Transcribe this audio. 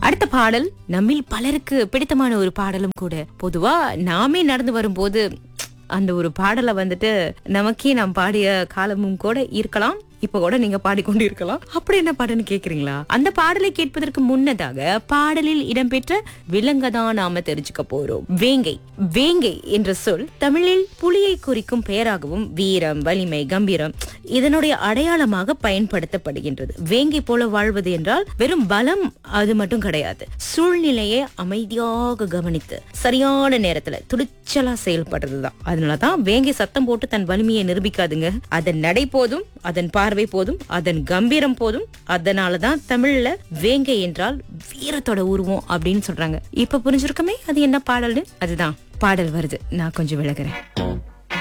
அடுத்த பாடல் நம்மில் பலருக்கு பிடித்தமான ஒரு பாடலும் கூட பொதுவா நாமே நடந்து வரும்போது அந்த ஒரு பாடலை வந்துட்டு நமக்கே நாம் பாடிய காலமும் கூட இருக்கலாம் இப்ப கூட நீங்க பாடிக்கொண்டு இருக்கலாம் அப்படி என்ன பாடல்னு கேக்குறீங்களா அந்த பாடலை கேட்பதற்கு முன்னதாக பாடலில் இடம்பெற்ற விலங்கதான் நாம தெரிஞ்சுக்க போறோம் வேங்கை வேங்கை என்ற சொல் தமிழில் புலியை குறிக்கும் பெயராகவும் வீரம் வலிமை கம்பீரம் இதனுடைய அடையாளமாக பயன்படுத்தப்படுகின்றது வேங்கை போல வாழ்வது என்றால் வெறும் பலம் அது மட்டும் கிடையாது சூழ்நிலையை அமைதியாக கவனித்து சரியான நேரத்துல துடிச்சலா செயல்படுறதுதான் அதனாலதான் வேங்கை சத்தம் போட்டு தன் வலிமையை நிரூபிக்காதுங்க அதன் நடை போதும் அதன் பார்வை போதும் அதன் கம்பீரம் போதும் அதனாலதான் தமிழ்ல வேங்கை என்றால் வீரத்தோட உருவம் அப்படின்னு சொல்றாங்க இப்ப புரிஞ்சிருக்கமே அது என்ன பாடல்னு அதுதான் பாடல் வருது நான் கொஞ்சம் விலகுறேன்